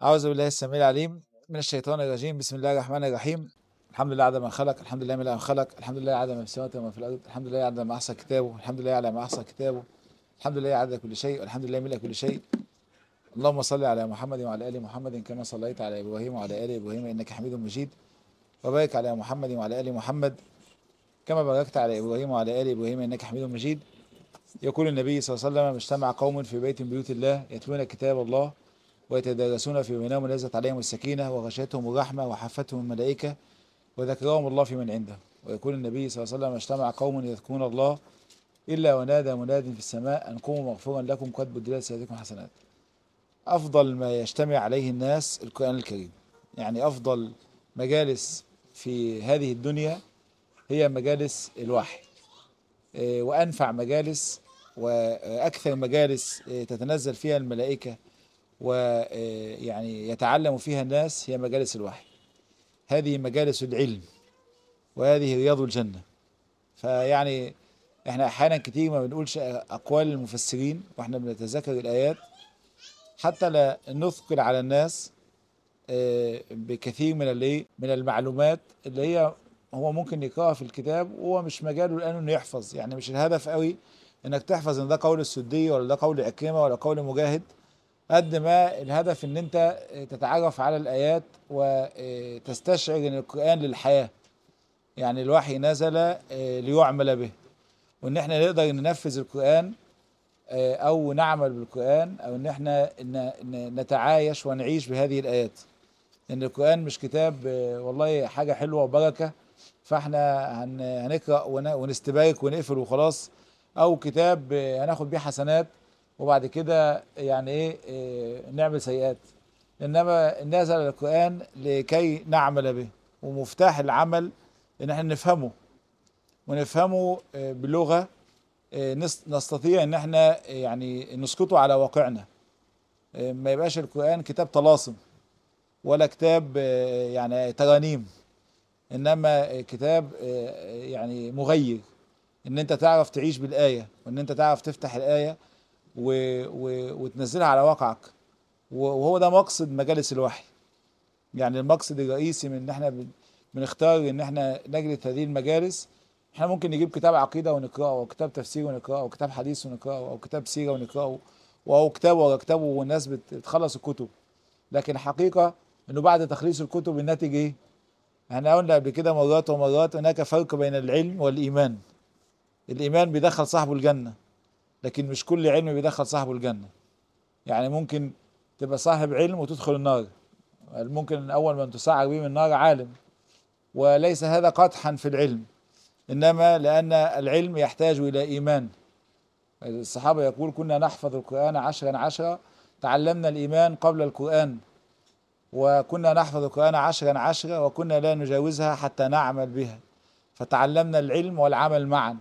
أعوذ بالله السميع العليم من الشيطان الرجيم بسم الله الرحمن الرحيم الحمد لله على ما خلق الحمد لله من ما خلق الحمد لله على ما في السماوات وما في الأرض الحمد لله على ما أحصى كتابه الحمد لله على ما أحصى كتابه الحمد لله عدد كل شيء والحمد لله ملء كل شيء اللهم صل على محمد وعلى آل محمد كما صليت على إبراهيم وعلى آل إبراهيم إنك حميد مجيد وبارك على محمد وعلى آل محمد كما باركت على إبراهيم وعلى آل إبراهيم إنك حميد مجيد يقول النبي صلى الله عليه وسلم اجتمع قوم في بيت من بيوت الله يتلون كتاب الله ويتدارسون في بينهم نزلت عليهم السكينة وغشيتهم الرحمة وحفتهم الملائكة وذكرهم الله في من عنده ويقول النبي صلى الله عليه وسلم اجتمع قوم يذكرون الله إلا ونادى مناد في السماء أن قوموا مغفورا لكم قد بدلت سيئاتكم حسنات أفضل ما يجتمع عليه الناس القرآن الكريم يعني أفضل مجالس في هذه الدنيا هي مجالس الوحي إيه، وأنفع مجالس وأكثر مجالس إيه، تتنزل فيها الملائكة ويعني يتعلم فيها الناس هي مجالس الوحي هذه مجالس العلم وهذه رياض الجنة فيعني احنا احيانا كتير ما بنقولش اقوال المفسرين واحنا بنتذكر الايات حتى لا نثقل على الناس آه، بكثير من الايه من المعلومات اللي هي هو ممكن يقراها في الكتاب وهو مش مجاله الان انه يحفظ يعني مش الهدف قوي انك تحفظ ان ده قول السدي ولا ده قول عكرمه ولا قول مجاهد قد ما الهدف ان انت تتعرف على الايات وتستشعر ان القران للحياه يعني الوحي نزل آه، ليعمل به وان احنا نقدر ننفذ القران آه، او نعمل بالقران او ان احنا ن- ن- نتعايش ونعيش بهذه الايات ان القران مش كتاب آه، والله حاجه حلوه وبركه فاحنا هن- هنقرا ون- ونستبارك ونقفل وخلاص او كتاب آه، هناخد بيه حسنات وبعد كده يعني ايه آه، نعمل سيئات انما نزل القران لكي نعمل به ومفتاح العمل ان احنا نفهمه ونفهمه آه، بلغه آه، نس- نستطيع ان احنا آه، يعني نسقطه على واقعنا آه، ما يبقاش القران كتاب طلاسم ولا كتاب آه، يعني ترانيم انما كتاب آه، يعني مغير ان انت تعرف تعيش بالايه وان انت تعرف تفتح الايه و... و... وتنزلها على واقعك وهو ده مقصد مجالس الوحي يعني المقصد الرئيسي من ان احنا بن- بنختار ان احنا نجلس هذه المجالس احنا ممكن نجيب كتاب عقيده ونقراه او كتاب تفسير ونقراه او كتاب حديث ونقراه او كتاب سيره ونقراه او كتاب ورا كتاب والناس بت- بتخلص الكتب لكن الحقيقه انه بعد تخليص الكتب الناتج ايه؟ احنا قلنا قبل كده مرات ومرات هناك فرق بين العلم والايمان الايمان بيدخل صاحبه الجنه لكن مش كل علم بيدخل صاحبه الجنه يعني ممكن تبقى صاحب علم وتدخل النار ممكن اول من تسعر به من النار عالم وليس هذا قدحا في العلم انما لان العلم يحتاج الى ايمان الصحابه يقول كنا نحفظ القران عشرا عشرا تعلمنا الايمان قبل القران وكنا نحفظ القران عشرا عشرا وكنا لا نجاوزها حتى نعمل بها فتعلمنا العلم والعمل معا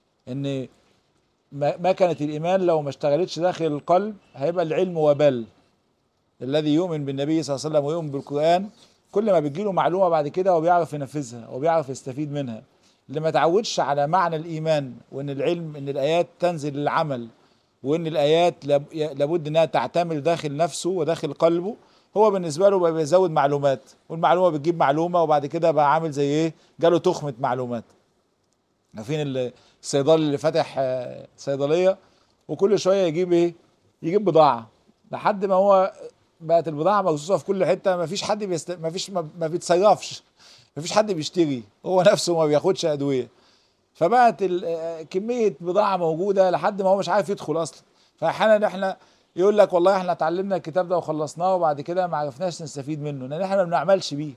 ان ما ما كانت الايمان لو ما اشتغلتش داخل القلب هيبقى العلم وبال الذي يؤمن بالنبي صلى الله عليه وسلم ويؤمن بالقران كل ما بتجيله معلومه بعد كده هو بيعرف ينفذها وبيعرف يستفيد منها اللي ما تعودش على معنى الايمان وان العلم ان الايات تنزل للعمل وان الايات لاب- لابد انها تعتمل داخل نفسه وداخل قلبه هو بالنسبه له بقى بيزود معلومات والمعلومه بتجيب معلومه وبعد كده بقى عامل زي ايه جاله تخمه معلومات عارفين ال- الصيدلي اللي فاتح آه، صيدليه وكل شويه يجيب ايه يجيب بضاعه لحد ما هو بقت البضاعه مرصوصه في كل حته ما فيش حد بيست... ما فيش ما ما بيتصرفش ما فيش حد بيشتري هو نفسه ما بياخدش ادويه فبقت ال- آه، كميه بضاعه موجوده لحد ما هو مش عارف يدخل اصلا فاحيانا احنا يقول لك والله احنا اتعلمنا الكتاب ده وخلصناه وبعد كده ما عرفناش نستفيد منه لان احنا ما بنعملش بيه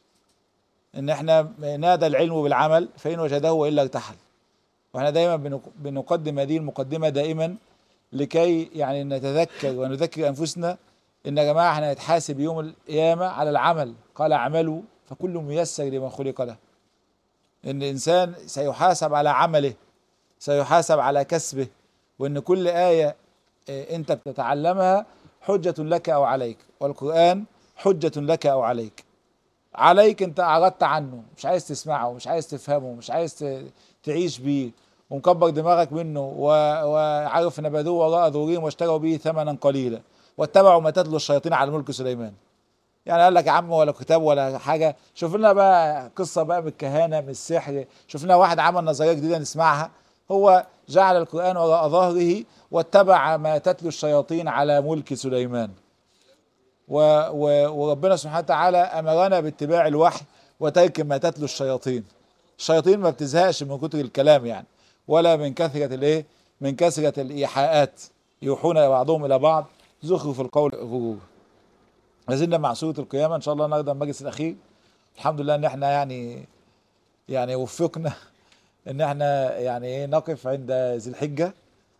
ان احنا نادى العلم بالعمل فان وجده والا ارتحل واحنا دايما بنق- بنقدم هذه المقدمه دائما لكي يعني نتذكر ونذكر انفسنا ان يا جماعه احنا هنتحاسب يوم القيامه على العمل قال اعملوا فكل ميسر لما خلق له ان الانسان سيحاسب على عمله سيحاسب على كسبه وان كل ايه آه، انت بتتعلمها حجه لك او عليك والقران حجه لك او عليك عليك انت اعرضت عنه مش عايز تسمعه مش عايز تفهمه مش عايز ت- تعيش بيه ومكبر دماغك منه و- وعارف نبذوه وراء ظهورهم واشتروا به ثمنا قليلا واتبعوا ما تتلو الشياطين على ملك سليمان يعني قال لك يا عم ولا كتاب ولا حاجه شوف لنا بقى قصه بقى من الكهانه من السحر شوف لنا واحد عمل نظريه جديده نسمعها هو جعل القران وراء ظهره واتبع ما تتلو الشياطين على ملك سليمان و و وربنا سبحانه وتعالى امرنا باتباع الوحي وترك ما تتلو الشياطين الشياطين ما بتزهقش من كتر الكلام يعني ولا من كثره الايه من كثره الايحاءات يوحون بعضهم الى بعض زخرف القول غرور لازلنا مع سوره القيامه ان شاء الله النهارده المجلس الاخير الحمد لله ان احنا يعني يعني وفقنا ان احنا يعني ايه نقف عند ذي الحجه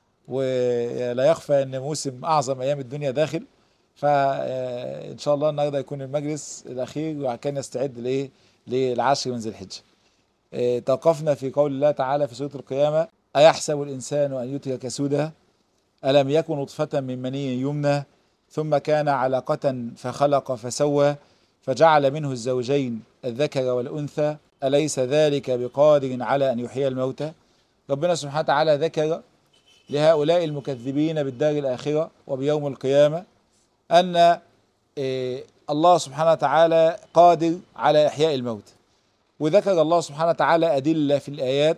ولا يخفى ان موسم اعظم ايام الدنيا داخل فان شاء الله النهارده يكون المجلس الاخير وكان يستعد لايه للعشر من ذي الحجه اه توقفنا في قول الله تعالى في سوره القيامه ايحسب الانسان ان يترك سدى الم يكن نطفه من مني يمنى ثم كان علقه فخلق فسوى فجعل منه الزوجين الذكر والانثى اليس ذلك بقادر على ان يحيي الموتى ربنا سبحانه وتعالى ذكر لهؤلاء المكذبين بالدار الاخره وبيوم القيامه ان الله سبحانه وتعالى قادر على احياء الموت وذكر الله سبحانه وتعالى ادله في الايات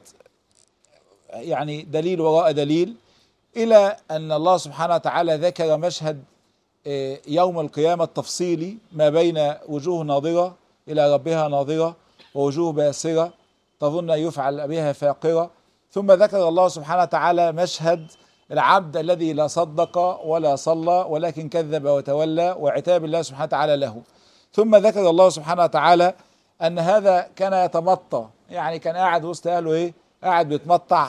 يعني دليل وراء دليل الى ان الله سبحانه وتعالى ذكر مشهد يوم القيامه التفصيلي ما بين وجوه ناظره الى ربها ناظره ووجوه باسره تظن ان يفعل بها فاقره ثم ذكر الله سبحانه وتعالى مشهد العبد الذي لا صدق ولا صلى ولكن كذب وتولى وعتاب الله سبحانه وتعالى له ثم ذكر الله سبحانه وتعالى ان هذا كان يتمطى يعني كان قاعد وسط اهله ايه قاعد بيتمطع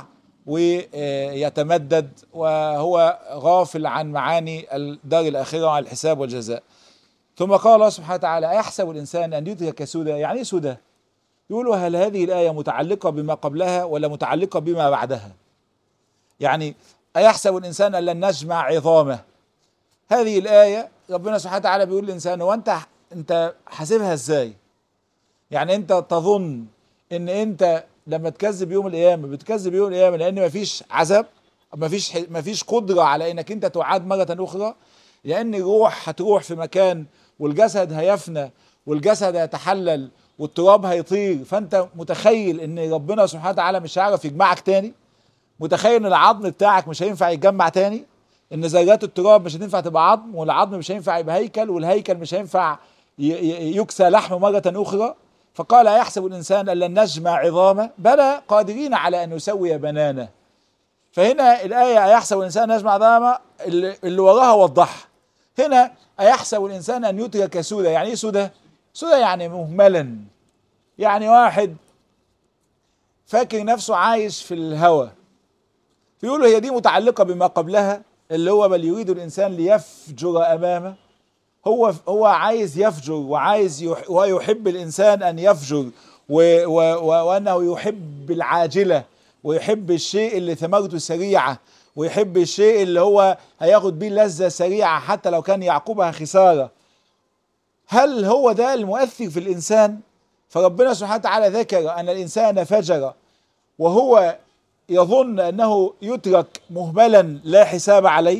ويتمدد وهو غافل عن معاني الدار الاخره وعن الحساب والجزاء ثم قال الله سبحانه وتعالى ايحسب الانسان ان يدرك سدى يعني ايه سدى يقولوا هل هذه الايه متعلقه بما قبلها ولا متعلقه بما بعدها يعني أيحسب الإنسان أن لن نجمع عظامه هذه الآية ربنا سبحانه وتعالى بيقول للإنسان وأنت أنت حاسبها إزاي يعني أنت تظن أن أنت لما تكذب يوم القيامة بتكذب يوم القيامة لأن مفيش عذاب مفيش مفيش قدرة على أنك أنت تعاد مرة أخرى لأن الروح هتروح في مكان والجسد هيفنى والجسد هيتحلل والتراب هيطير فأنت متخيل أن ربنا سبحانه وتعالى مش هيعرف يجمعك تاني متخيل ان العظم بتاعك مش هينفع يتجمع تاني ان ذرات التراب مش هتنفع تبقى عظم والعظم مش هينفع يبقى هيكل والهيكل مش هينفع يكسى لحم مرة أخرى فقال أيحسب الإنسان أن لن نجمع عظامه بلى قادرين على أن نسوي بنانه فهنا الآية أيحسب الإنسان أن يجمع عظامه اللي وراها وضحها هنا أيحسب الإنسان أن يترك سودة يعني إيه سودة؟ سودة يعني مهملا يعني واحد فاكر نفسه عايش في الهوى فيقولوا هي دي متعلقه بما قبلها اللي هو بل يريد الانسان ليفجر امامه هو هو عايز يفجر وعايز يح ويحب الانسان ان يفجر و و و وانه يحب العاجله ويحب الشيء اللي ثمرته سريعه ويحب الشيء اللي هو هياخد بيه لذه سريعه حتى لو كان يعقبها خساره هل هو ده المؤثر في الانسان فربنا سبحانه وتعالى ذكر ان الانسان فجر وهو يظن انه يترك مهملا لا حساب عليه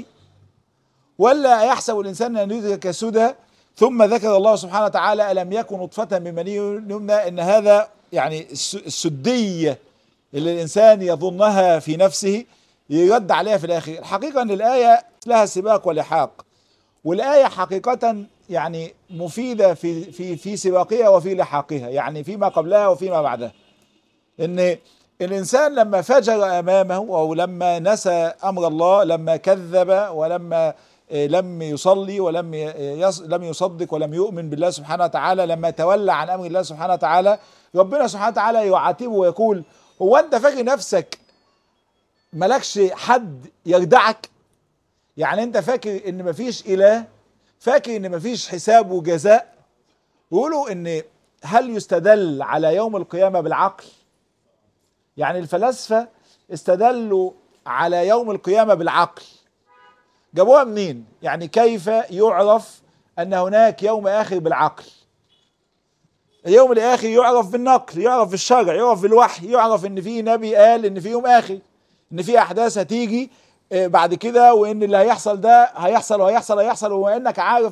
ولا يحسب الانسان ان يترك سدى ثم ذكر الله سبحانه وتعالى الم يكن نطفه من مني يمنى ان هذا يعني السديه اللي الانسان يظنها في نفسه يرد عليها في الاخر الحقيقه ان الايه لها سباق ولحاق والايه حقيقه يعني مفيده في في في سباقها وفي لحاقها يعني فيما قبلها وفيما بعدها ان الانسان لما فجر امامه او لما نسى امر الله لما كذب ولما لم يصلي ولم لم يصدق ولم يؤمن بالله سبحانه وتعالى لما تولى عن امر الله سبحانه وتعالى ربنا سبحانه وتعالى يعاتبه ويقول هو انت فاكر نفسك مالكش حد يردعك يعني انت فاكر ان مفيش اله فاكر ان مفيش حساب وجزاء يقولوا ان هل يستدل على يوم القيامه بالعقل يعني الفلاسفة استدلوا على يوم القيامة بالعقل جابوها منين يعني كيف يعرف أن هناك يوم آخر بالعقل اليوم الآخر يعرف بالنقل يعرف بالشرع يعرف بالوحي يعرف ان في نبي قال ان في يوم آخر ان في أحداث هتيجي بعد كده وان اللي هيحصل ده هيحصل وهيحصل هيحصل وما انك عارف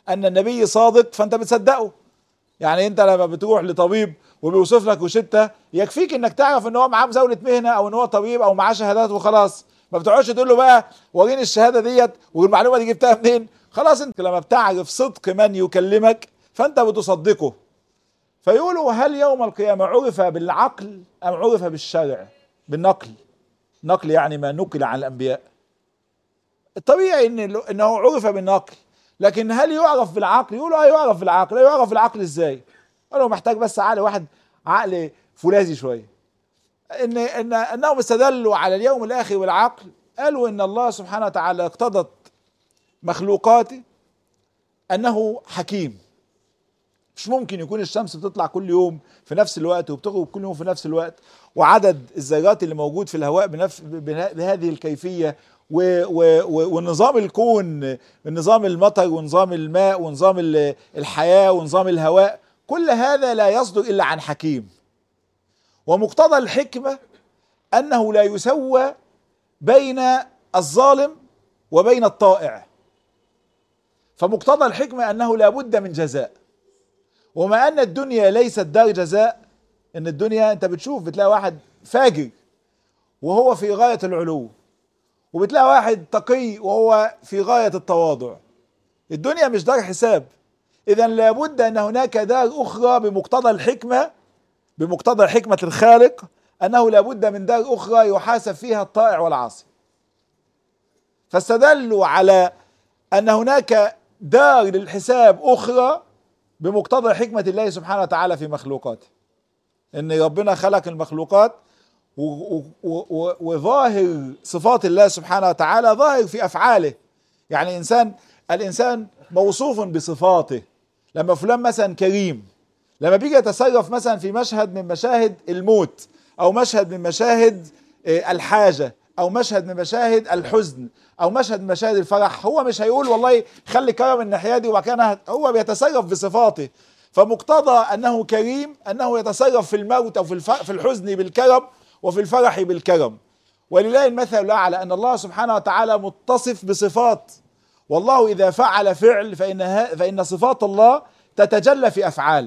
ان النبي صادق فانت بتصدقه يعني انت لما بتروح لطبيب وبيوصف لك روشته يكفيك انك تعرف ان هو معاه مزاوله مهنه او ان هو طبيب او معاه شهادات وخلاص ما بتقعدش تقول له بقى وريني الشهاده ديت والمعلومه دي جبتها منين خلاص انت لما بتعرف صدق من يكلمك فانت بتصدقه فيقولوا هل يوم القيامه عرف بالعقل ام عرف بالشرع بالنقل نقل يعني ما نقل عن الانبياء الطبيعي ان انه عرف بالنقل لكن هل يعرف بالعقل يقولوا اه يعرف بالعقل يعرف بالعقل ازاي قالوا محتاج بس عقل واحد عقل فولاذي شويه ان ان انهم استدلوا على اليوم الاخر والعقل قالوا ان الله سبحانه وتعالى اقتضت مخلوقاته انه حكيم مش ممكن يكون الشمس بتطلع كل يوم في نفس الوقت وبتغرب كل يوم في نفس الوقت وعدد الذرات اللي موجود في الهواء بنفس بهذه الكيفيه و و و ونظام الكون نظام المطر ونظام الماء ونظام الحياه ونظام الهواء كل هذا لا يصدر الا عن حكيم ومقتضى الحكمه انه لا يسوى بين الظالم وبين الطائع فمقتضى الحكمه انه لا بد من جزاء وما ان الدنيا ليست دار جزاء ان الدنيا انت بتشوف بتلاقي واحد فاجر وهو في غايه العلو وبتلاقي واحد تقي وهو في غايه التواضع الدنيا مش دار حساب اذا لابد ان هناك دار اخرى بمقتضى الحكمه بمقتضى حكمه الخالق انه لابد من دار اخرى يحاسب فيها الطائع والعاصي فاستدلوا على ان هناك دار للحساب اخرى بمقتضى حكمه الله سبحانه وتعالى في مخلوقاته ان ربنا خلق المخلوقات وظاهر صفات الله سبحانه وتعالى ظاهر في افعاله يعني انسان الانسان موصوف بصفاته لما فلان مثلا كريم لما بيجي يتصرف مثلا في مشهد من مشاهد الموت او مشهد من مشاهد الحاجه او مشهد من مشاهد الحزن او مشهد من مشاهد الفرح هو مش هيقول والله خلي كرم الناحيه دي وبعد كده هو بيتصرف بصفاته فمقتضى انه كريم انه يتصرف في الموت او في في الحزن بالكرم وفي الفرح بالكرم ولله المثل الاعلى ان الله سبحانه وتعالى متصف بصفات والله اذا فعل فعل فان فان صفات الله تتجلى في افعاله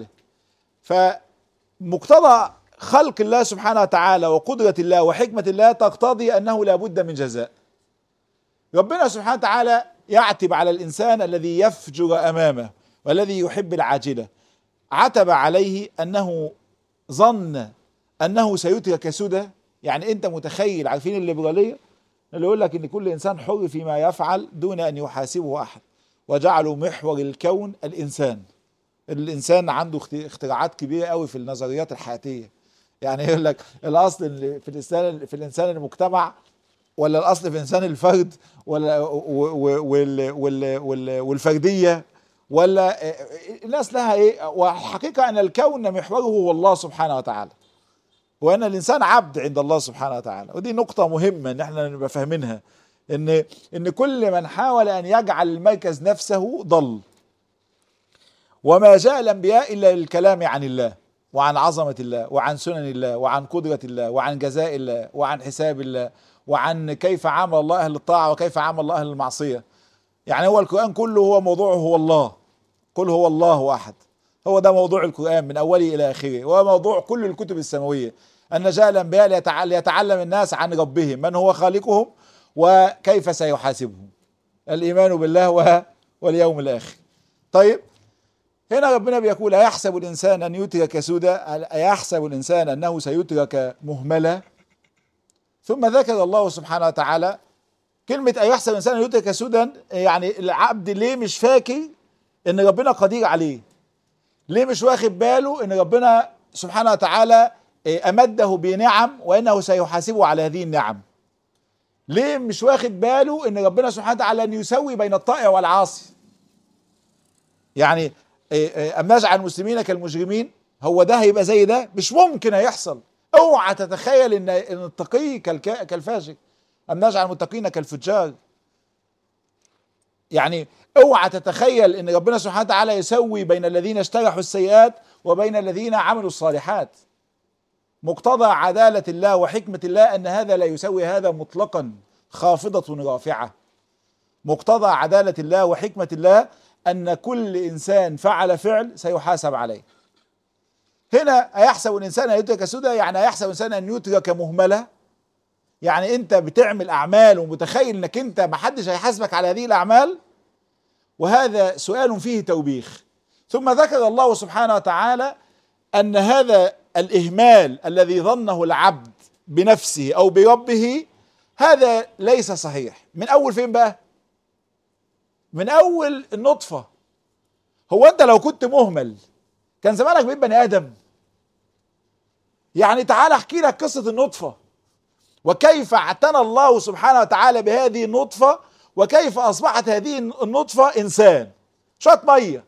فمقتضى خلق الله سبحانه وتعالى وقدرة الله وحكمة الله تقتضي أنه لا بد من جزاء ربنا سبحانه وتعالى يعتب على الإنسان الذي يفجر أمامه والذي يحب العاجلة عتب عليه أنه ظن أنه سيترك سدى يعني أنت متخيل عارفين الليبرالية اللي يقول لك ان كل انسان حر فيما يفعل دون ان يحاسبه احد وجعلوا محور الكون الانسان الانسان عنده اختراعات كبيره قوي في النظريات الحياتيه يعني يقول لك الاصل اللي في الانسان في الانسان المجتمع ولا الاصل في انسان الفرد ولا وال وال وال والفرديه ولا الناس لها ايه والحقيقه ان الكون محوره هو الله سبحانه وتعالى وان الانسان عبد عند الله سبحانه وتعالى ودي نقطه مهمه ان احنا نبقى فاهمينها ان ان كل من حاول ان يجعل المركز نفسه ضل وما جاء الانبياء الا للكلام عن الله وعن عظمه الله وعن سنن الله وعن قدره الله وعن جزاء الله وعن حساب الله وعن كيف عامل الله اهل الطاعه وكيف عامل الله اهل المعصيه يعني هو القران كله هو موضوعه هو الله قل هو الله احد هو ده موضوع القران من اوله الى اخره وهو موضوع كل الكتب السماويه ان جاء الانبياء ليتعلم الناس عن ربهم من هو خالقهم وكيف سيحاسبهم الايمان بالله واليوم الاخر طيب هنا ربنا بيقول أيحسب الإنسان أن يترك سدى أيحسب الإنسان أنه سيترك مهملا ثم ذكر الله سبحانه وتعالى كلمة أيحسب الإنسان أن يترك سدى يعني العبد ليه مش فاكر إن ربنا قدير عليه ليه مش واخد باله إن ربنا سبحانه وتعالى أمده بنعم وإنه سيحاسبه على هذه النعم ليه مش واخد باله إن ربنا سبحانه وتعالى أن يسوي بين الطائع والعاصي يعني أم نجعل المسلمين كالمجرمين هو ده هيبقى زي ده مش ممكن هيحصل اوعى تتخيل ان ان التقي كالفاجر ام نجعل المتقين كالفجار يعني اوعى تتخيل ان ربنا سبحانه وتعالى يسوي بين الذين اجترحوا السيئات وبين الذين عملوا الصالحات مقتضى عدالة الله وحكمة الله أن هذا لا يسوي هذا مطلقا خافضة رافعة مقتضى عدالة الله وحكمة الله ان كل انسان فعل فعل سيحاسب عليه هنا ايحسب الانسان ان يترك سدى يعني ايحسب الانسان ان يترك مهمله يعني انت بتعمل اعمال ومتخيل انك انت محدش هيحاسبك على هذه الاعمال وهذا سؤال فيه توبيخ ثم ذكر الله سبحانه وتعالى ان هذا الاهمال الذي ظنه العبد بنفسه او بربه هذا ليس صحيح من اول فين بقى من اول النطفه هو انت لو كنت مهمل كان زمانك بقيت بني ادم يعني تعال احكي لك قصه النطفه وكيف اعتنى الله سبحانه وتعالى بهذه النطفه وكيف اصبحت هذه النطفه انسان شويه ميه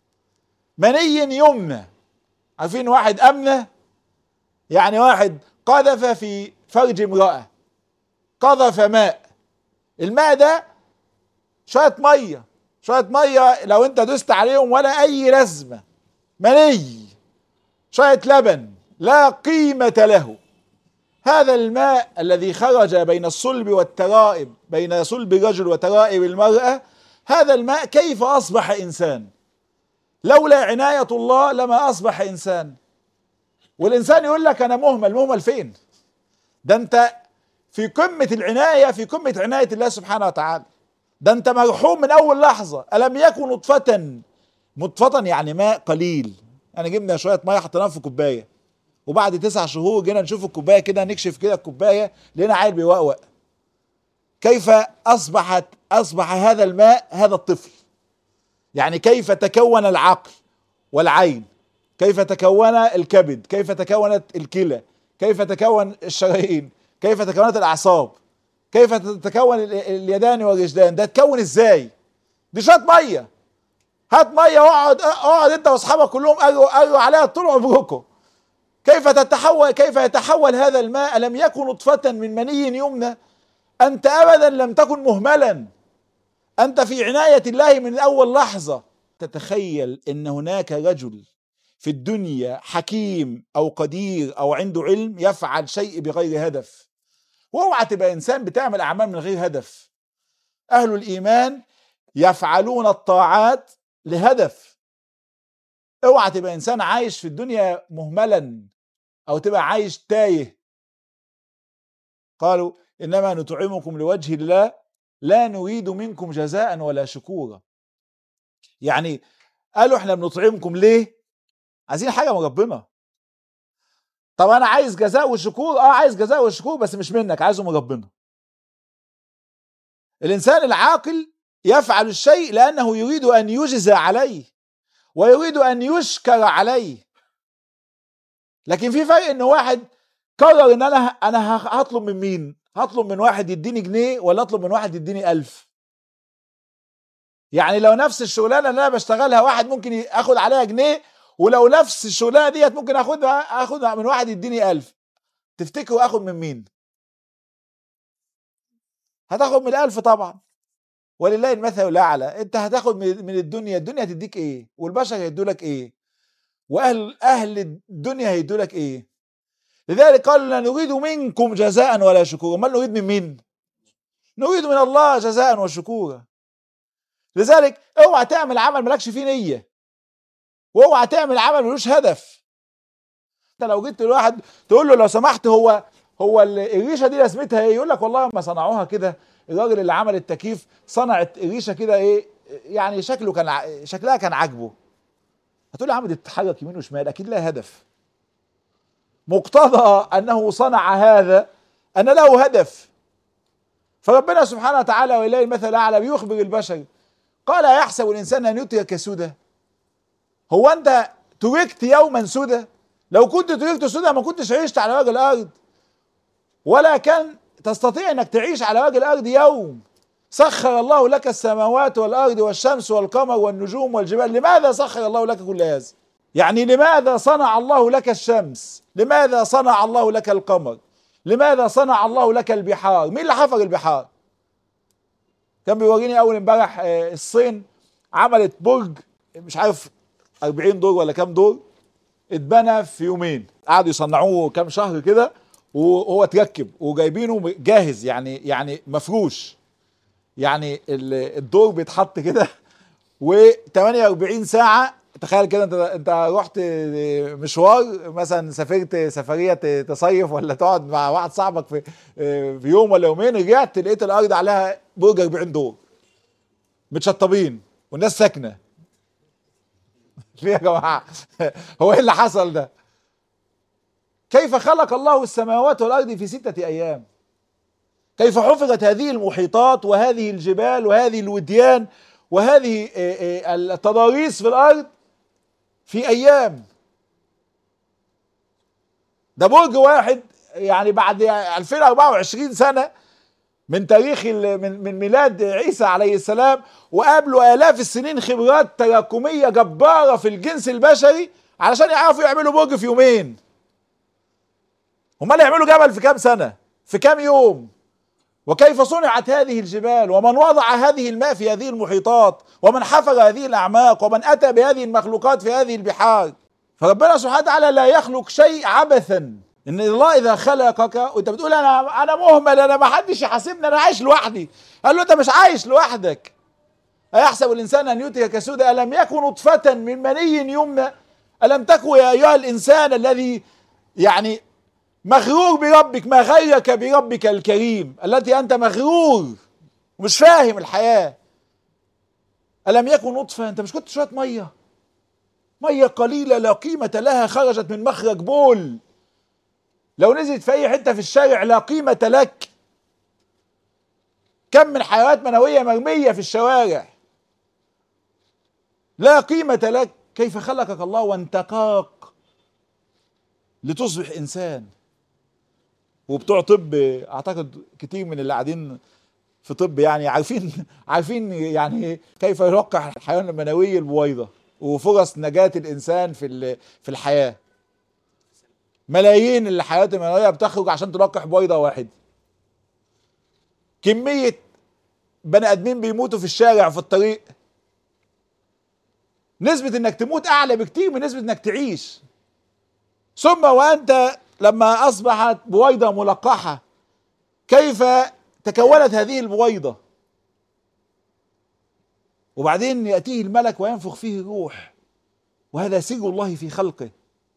مني يمنى عارفين واحد امنه يعني واحد قذف في فرج امراه قذف ماء الماء ده شويه ميه شويه ميه لو انت دوست عليهم ولا اي لازمه مني شويه لبن لا قيمه له هذا الماء الذي خرج بين الصلب والترائب بين صلب الرجل وترائب المراه هذا الماء كيف اصبح انسان لولا عنايه الله لما اصبح انسان والانسان يقول لك انا مهمل مهمل فين ده انت في قمه العنايه في قمه عنايه الله سبحانه وتعالى ده انت مرحوم من اول لحظه الم يكن نطفه نطفه يعني ماء قليل انا جبنا شويه ميه حطيناها في كوبايه وبعد تسع شهور جينا نشوف الكوبايه كده نكشف كده الكوبايه لقينا عيل بيوقوق كيف اصبحت اصبح هذا الماء هذا الطفل يعني كيف تكون العقل والعين كيف تكون الكبد كيف تكونت الكلى كيف تكون الشرايين كيف تكونت الاعصاب كيف تتكون اليدان والرجلان ده تكون ازاي دي شويه ميه هات ميه واقعد اقعد انت واصحابك كلهم قالوا قالوا عليها طول عمركم كيف تتحول كيف يتحول هذا الماء لم يكن نطفة من مني يمنى أنت أبدا لم تكن مهملا أنت في عناية الله من أول لحظة تتخيل أن هناك رجل في الدنيا حكيم أو قدير أو عنده علم يفعل شيء بغير هدف واوعى تبقى إنسان بتعمل أعمال من غير هدف أهل الإيمان يفعلون الطاعات لهدف اوعى تبقى إنسان عايش في الدنيا مهملا او تبقى عايش تايه قالوا انما نطعمكم لوجه الله لا نريد منكم جزاء ولا شكورا يعني قالوا احنا بنطعمكم ليه عايزين حاجه من ربنا طب انا عايز جزاء وشكور اه عايز جزاء وشكور بس مش منك عايزه من ربنا الانسان العاقل يفعل الشيء لانه يريد ان يجزى عليه ويريد ان يشكر عليه لكن في فرق ان واحد قرر ان انا انا هطلب من مين هطلب من واحد يديني جنيه ولا اطلب من واحد يديني ألف يعني لو نفس الشغلانه اللي انا بشتغلها واحد ممكن اخد عليها جنيه ولو نفس الشغلانه ديت ممكن اخدها اخدها من واحد يديني ألف تفتكروا اخد من مين هتاخد من الألف طبعا ولله المثل الاعلى انت هتاخد من الدنيا الدنيا هتديك ايه والبشر هيدوا لك ايه واهل اهل الدنيا هيدوا لك ايه لذلك قال لا نريد منكم جزاء ولا شكورا ما نريد من مين نريد من الله جزاء وشكورا لذلك اوعى تعمل عمل مالكش فيه نيه واوعى تعمل عمل ملوش هدف انت لو جيت لواحد تقول له لو سمحت هو هو الريشه دي لازمتها ايه يقول لك والله ما صنعوها كده الراجل اللي عمل التكييف صنعت الريشه كده ايه يعني شكله كان شكلها كان عاجبه هتقول يا عم دي بتتحرك يمين وشمال اكيد لها هدف مقتضى انه صنع هذا ان له هدف فربنا سبحانه وتعالى واليه المثل الاعلى بيخبر البشر قال يحسب الانسان ان يترك سدى هو انت تركت يوما سدى لو كنت تركت سدى ما كنتش عشت على وجه الارض ولا كان تستطيع انك تعيش على وجه الارض يوم سخر الله لك السماوات والارض والشمس والقمر والنجوم والجبال لماذا سخر الله لك كل هذا يعني لماذا صنع الله لك الشمس لماذا صنع الله لك القمر لماذا صنع الله لك البحار مين اللي حفر البحار كان بيوريني اول امبارح الصين عملت برج مش عارف 40 دور ولا كام دور اتبنى في يومين قعدوا يصنعوه كام شهر كده وهو اتركب وجايبينه جاهز يعني يعني مفروش يعني الدور بيتحط كده و48 ساعه تخيل كده انت انت رحت مشوار مثلا سافرت سفريه تصيف ولا تقعد مع واحد صاحبك في في يوم ولا يومين رجعت لقيت الارض عليها برج 40 دور متشطبين والناس ساكنه ليه يا جماعه هو ايه اللي حصل ده كيف خلق الله السماوات والارض في سته ايام كيف حفظت هذه المحيطات وهذه الجبال وهذه الوديان وهذه التضاريس في الارض في ايام ده برج واحد يعني بعد 2024 سنه من تاريخ من من ميلاد عيسى عليه السلام وقابلوا الاف السنين خبرات تراكميه جباره في الجنس البشري علشان يعرفوا يعملوا برج في يومين امال يعملوا جبل في كام سنه في كام يوم وكيف صنعت هذه الجبال ومن وضع هذه الماء في هذه المحيطات ومن حفر هذه الاعماق ومن اتى بهذه المخلوقات في هذه البحار فربنا سبحانه وتعالى لا يخلق شيء عبثا ان الله اذا خلقك وانت بتقول انا انا مهمل انا ما حدش يحاسبني انا عايش لوحدي قال له انت مش عايش لوحدك ايحسب الانسان ان يترك كسودا الم يكن نطفه من مني يمنى الم تكن يا ايها الانسان الذي يعني مغرور بربك ما غيرك بربك الكريم التي انت مغرور ومش فاهم الحياه الم يكن نطفه انت مش كنت شويه ميه ميه قليله لا قيمه لها خرجت من مخرج بول لو نزلت في اي حته في الشارع لا قيمه لك كم من حيوانات منويه مرميه في الشوارع لا قيمه لك كيف خلقك الله وانتقاك لتصبح انسان وبتوع طب اعتقد كتير من اللي قاعدين في طب يعني عارفين عارفين يعني كيف يلقح الحيوان المنوي البويضه وفرص نجاه الانسان في في الحياه ملايين الحيوانات المنويه بتخرج عشان تلقح بويضه واحد كميه بني ادمين بيموتوا في الشارع في الطريق نسبة انك تموت اعلى بكتير من نسبة انك تعيش ثم وانت لما اصبحت بويضة ملقحة كيف تكونت هذه البويضة وبعدين يأتيه الملك وينفخ فيه الروح وهذا سر الله في خلقه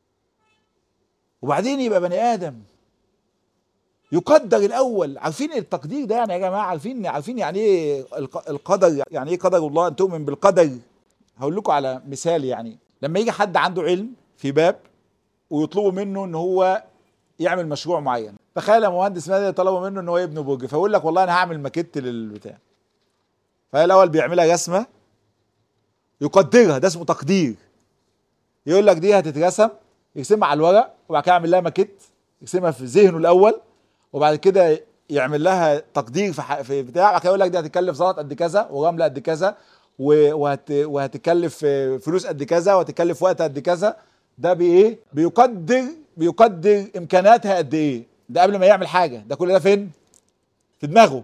وبعدين يبقى بني آدم يقدر الأول عارفين التقدير ده يعني يا جماعة عارفين عارفين يعني إيه القدر يعني إيه قدر الله أن تؤمن بالقدر هقول لكم على مثال يعني لما يجي حد عنده علم في باب ويطلبوا منه ان هو يعمل مشروع معين تخيل يا مهندس مدني طلبوا منه ان هو يبني برج فيقول لك والله انا هعمل ماكيت للبتاع فالاول بيعملها رسمه يقدرها ده اسمه تقدير يقول لك دي هتترسم يرسمها على الورق وبعد كده يعمل لها ماكيت يرسمها في ذهنه الاول وبعد كده يعمل لها تقدير في في بتاع بعد كده يقول لك دي هتكلف زلط قد كذا ورمله قد كذا وهت وهتكلف فلوس قد كذا وهتكلف وقت قد كذا ده بايه بيقدر بيقدر امكانياتها قد ايه ده قبل ما يعمل حاجه ده كل ده فين في دماغه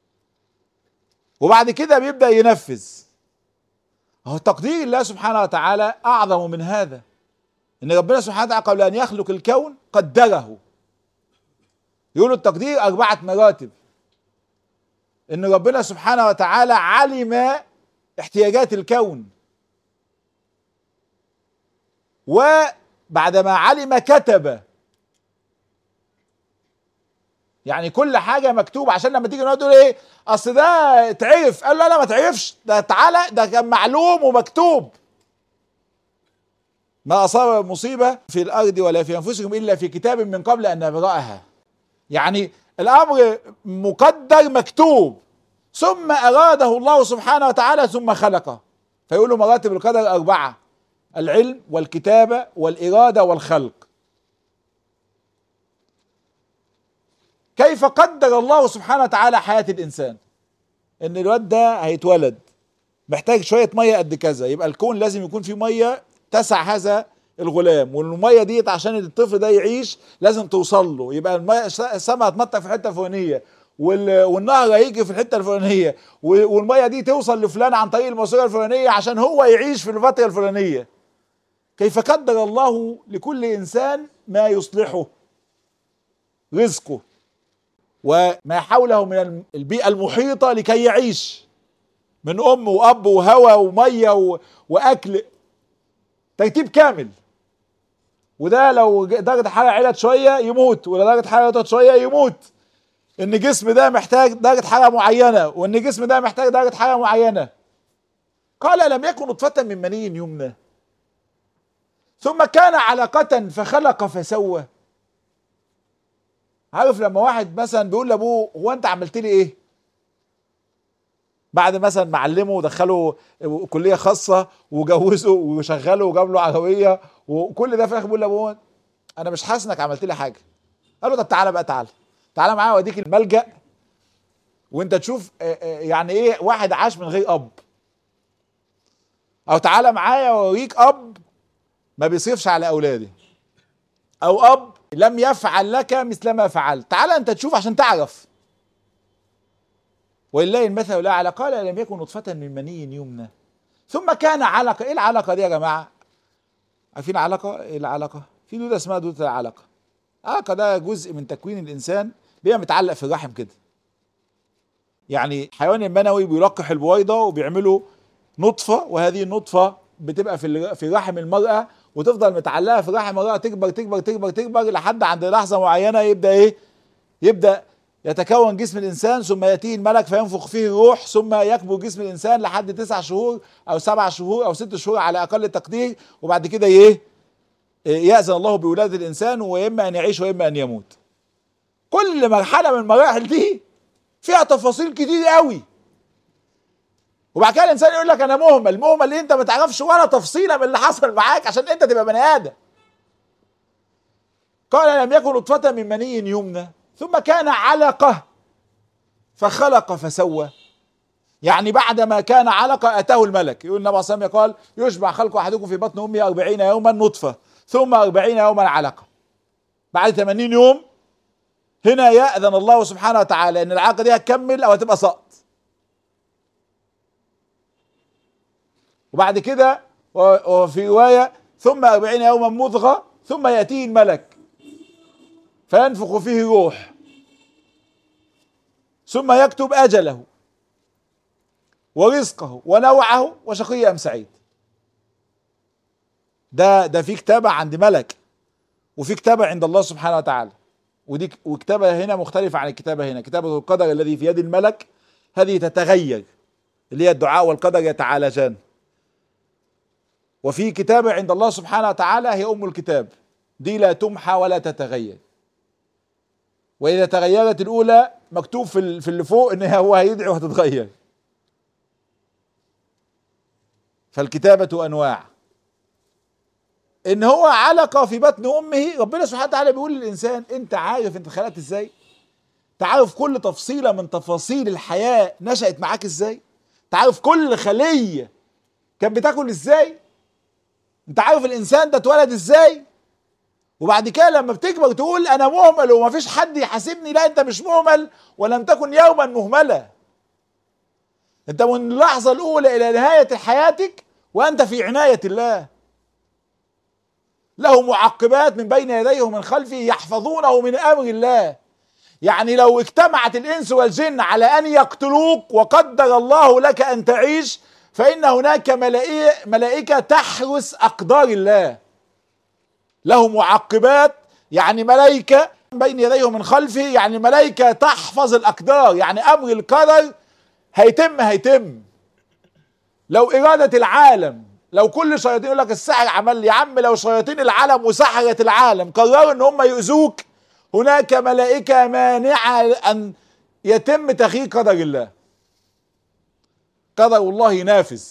وبعد كده بيبدا ينفذ هو تقدير الله سبحانه وتعالى اعظم من هذا ان ربنا سبحانه وتعالى قبل ان يخلق الكون قدره يقولوا التقدير اربعه مراتب ان ربنا سبحانه وتعالى علم احتياجات الكون وبعدما علم كتب يعني كل حاجه مكتوب عشان لما تيجي تقول ايه اصل ده اتعرف قال لا لا ما تعرفش ده تعالى ده كان معلوم ومكتوب ما اصاب مصيبه في الارض ولا في انفسكم الا في كتاب من قبل ان نبراها يعني الامر مقدر مكتوب ثم اراده الله سبحانه وتعالى ثم خلقه فيقولوا مراتب القدر اربعه العلم والكتابه والاراده والخلق كيف قدر الله سبحانه وتعالى حياه الانسان ان الواد ده هيتولد محتاج شويه ميه قد كذا يبقى الكون لازم يكون فيه ميه تسع هذا الغلام والميه ديت عشان الطفل ده يعيش لازم توصل له يبقى الميه السماء هتمطر في الحته الفلانيه والنهر هيجي في الحته الفلانيه والميه دي توصل لفلان عن طريق الماسوره الفلانيه عشان هو يعيش في الفتره الفلانيه كيف قدر الله لكل انسان ما يصلحه رزقه وما حوله من البيئه المحيطه لكي يعيش من ام واب وهواء وميه و... واكل ترتيب كامل وده لو درجه الحراره علت شويه يموت ولو درجه الحراره علت شويه يموت ان جسم ده محتاج درجه حراره معينه وان جسم ده محتاج درجه حراره معينه قال لم يكن نطفه من مني يمنى ثم كان علقة فخلق فسوى عارف لما واحد مثلا بيقول لابوه هو انت عملت لي ايه بعد مثلا معلمه ودخله كليه خاصه وجوزه وشغله وجاب له عربيه وكل ده في الاخر بيقول لابوه انا مش حاسس انك عملت لي حاجه قال له طب تعالى بقى تعالى تعالى معايا اوديك الملجا وانت تشوف يعني ايه واحد عاش من غير اب او تعالى معايا واوريك اب ما بيصرفش على اولاده او اب لم يفعل لك مثل ما فعلت تعالى انت تشوف عشان تعرف ولله المثل الاعلى قال لم يكن نطفه من مني يمنى ثم كان علقه ايه العلقه دي يا جماعه عارفين علقه ايه العلقه في دوده اسمها دوده العلقه العلقه ده جزء من تكوين الانسان بيبقى متعلق في الرحم كده يعني الحيوان المنوي بيلقح البويضه وبيعملوا نطفه وهذه النطفه بتبقى في في رحم المراه وتفضل متعلقه في رحم المراه تكبر تكبر تكبر تكبر لحد عند لحظه معينه يبدا ايه؟ يبدا يتكون جسم الانسان ثم ياتيه الملك فينفخ فيه الروح ثم يكبر جسم الانسان لحد تسع شهور او سبع شهور او ست شهور على اقل تقدير وبعد كده ايه؟ ياذن الله بولاده الانسان واما ان يعيش واما ان يموت. كل مرحله من المراحل دي فيها تفاصيل كتير قوي. وبعد كده الانسان يقول لك انا مهمل مهمل ليه انت ما تعرفش ولا تفصيله من اللي حصل معاك عشان انت تبقى بني ادم قال لم يكن نطفه من مني يمنى ثم كان علقه فخلق فسوى يعني بعد ما كان علقه اتاه الملك يقول النبي صلى الله عليه وسلم قال يشبع خلق احدكم في بطن امه أربعين يوما نطفه ثم أربعين يوما علقه بعد 80 يوم هنا يأذن الله سبحانه وتعالى ان العلاقه دي هتكمل او هتبقى سقط وبعد كده وفي رواية ثم أربعين يوما مضغة ثم يأتيه الملك فينفخ فيه روح ثم يكتب أجله ورزقه ونوعه وشقي أم سعيد ده ده في كتابة عند ملك وفي كتابة عند الله سبحانه وتعالى ودي وكتابة هنا مختلفة عن الكتابة هنا كتابة القدر الذي في يد الملك هذه تتغير اللي هي الدعاء والقدر يتعالجان وفي كتابة عند الله سبحانه وتعالى هي أم الكتاب دي لا تمحى ولا تتغير وإذا تغيرت الأولى مكتوب في في اللي فوق إن هو هيدعي وهتتغير فالكتابة أنواع إن هو علقة في بطن أمه ربنا سبحانه وتعالى بيقول للإنسان أنت عارف أنت اتخلقت إزاي؟ تعرف كل تفصيلة من تفاصيل الحياة نشأت معاك إزاي؟ تعرف كل خلية كان بتاكل إزاي؟ انت عارف الانسان ده اتولد ازاي وبعد كده لما بتكبر تقول انا مهمل ومفيش حد يحاسبني لا انت مش مهمل ولم تكن يوما مهملا انت من اللحظه الاولى الى نهايه حياتك وانت في عنايه الله له معقبات من بين يديه ومن خلفه يحفظونه من امر الله يعني لو اجتمعت الانس والجن على ان يقتلوك وقدر الله لك ان تعيش فإن هناك ملائكة تحرس أقدار الله له معقبات يعني ملائكة بين يديه ومن خلفه يعني ملائكة تحفظ الأقدار يعني أمر القدر هيتم هيتم لو إرادة العالم لو كل شياطين يقول لك السحر عمل يا عم لو شياطين العالم وسحرة العالم قرروا ان هم يؤذوك هناك ملائكة مانعة ان يتم تغيير قدر الله قدر الله نافذ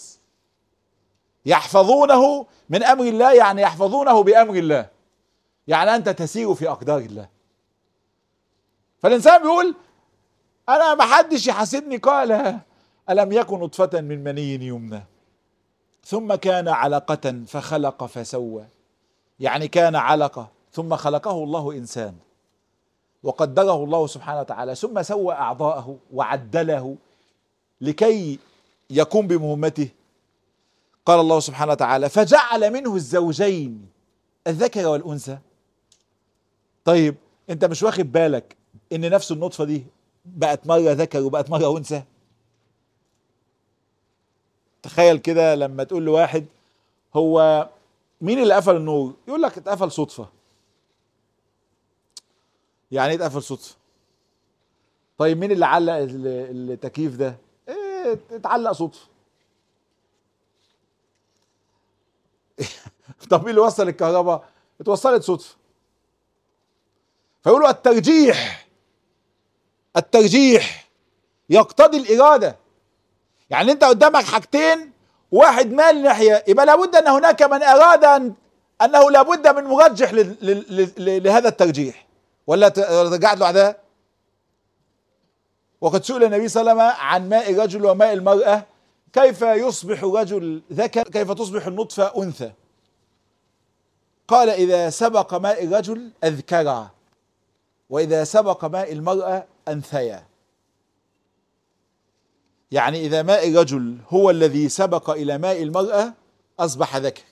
يحفظونه من امر الله يعني يحفظونه بامر الله يعني انت تسير في اقدار الله فالانسان بيقول انا ما حدش يحاسبني قال الم يكن نطفه من مني يمنى ثم كان علقه فخلق فسوى يعني كان علقه ثم خلقه الله انسان وقدره الله سبحانه وتعالى ثم سوى اعضاءه وعدله لكي يقوم بمهمته قال الله سبحانه وتعالى فجعل منه الزوجين الذكر والانثى طيب انت مش واخد بالك ان نفس النطفه دي بقت مره ذكر وبقت مره انثى تخيل كده لما تقول لواحد هو مين اللي قفل النور يقول لك اتقفل صدفة يعني ايه اتقفل صدفة طيب مين اللي علق ال- التكييف ده ايه اتعلق صدفة طب مين اللي وصل الكهرباء اتوصلت صدفة فيقولوا الترجيح الترجيح يقتضي الإرادة يعني أنت قدامك حاجتين واحد مال ناحية يبقى لابد أن هناك من أراد أن أنه لابد من مرجح لل- لل- لل- لهذا الترجيح ولا ت- رجعت له عداه وقد سئل النبي صلى الله عليه وسلم عن ماء الرجل وماء المرأة كيف يصبح رجل ذكر كيف تصبح النطفة أنثى قال إذا سبق ماء الرجل أذكرا وإذا سبق ماء المرأة أنثيا يعني إذا ماء الرجل هو الذي سبق إلى ماء المرأة أصبح ذكر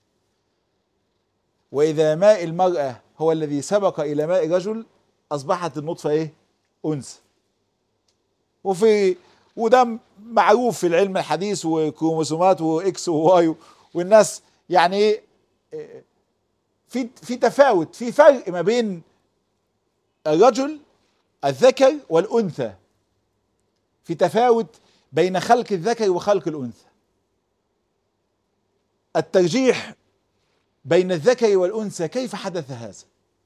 وإذا ماء المرأة هو الذي سبق إلى ماء الرجل أصبحت النطفة إيه؟ أنثى وفي وده معروف في العلم الحديث وكروموسومات واكس وواي والناس يعني ايه إيه، في في تفاوت في فرق ما بين الرجل الذكر والانثى في تفاوت بين خلق الذكر وخلق الانثى الترجيح بين الذكر والانثى كيف حدث هذا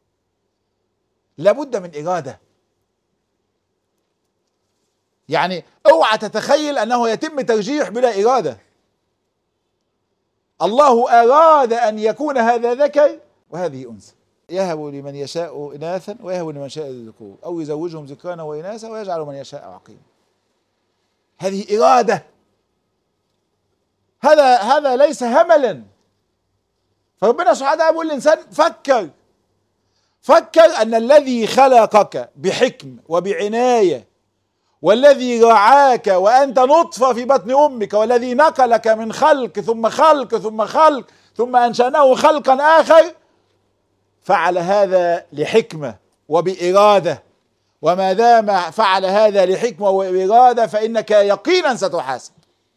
لابد من اراده يعني اوعى تتخيل انه يتم ترجيح بلا اراده الله اراد ان يكون هذا ذكر وهذه انثى يهب لمن يشاء اناثا ويهب لمن يشاء الذكور او يزوجهم ذكرانا واناثا ويجعل من يشاء عقيما هذه اراده هذا هذا ليس هملا فربنا سبحانه وتعالى يقول للانسان فكر فكر ان الذي خلقك بحكم وبعنايه والذي رعاك وانت نطفه في بطن امك والذي نقلك من خلق ثم خلق ثم خلق ثم انشاناه خلقا اخر فعل هذا لحكمه وباراده وما دام فعل هذا لحكمه وباراده فانك يقينا ستحاسب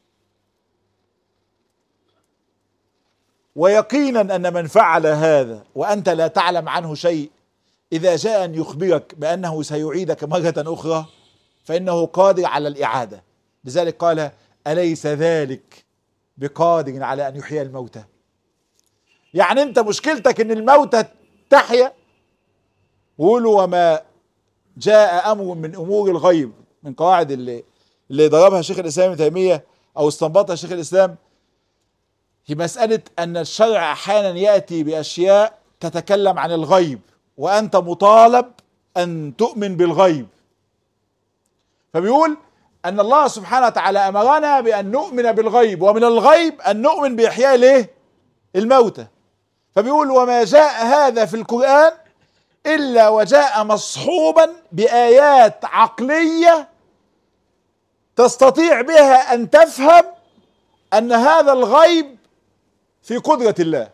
ويقينا ان من فعل هذا وانت لا تعلم عنه شيء اذا جاء ان يخبرك بانه سيعيدك مره اخرى فإنه قادر على الإعادة لذلك قال أليس ذلك بقادر على أن يحيي الموتى يعني أنت مشكلتك أن الموتى تحيا وقولوا وما جاء أمر من أمور الغيب من قواعد اللي اللي ضربها شيخ الإسلام ابن تيمية أو استنبطها شيخ الإسلام هي مسألة أن الشرع أحيانا يأتي بأشياء تتكلم عن الغيب وأنت مطالب أن تؤمن بالغيب فبيقول ان الله سبحانه وتعالى امرنا بان نؤمن بالغيب ومن الغيب ان نؤمن باحياء الايه الموتى فبيقول وما جاء هذا في القران الا وجاء مصحوبا بايات عقليه تستطيع بها ان تفهم ان هذا الغيب في قدره الله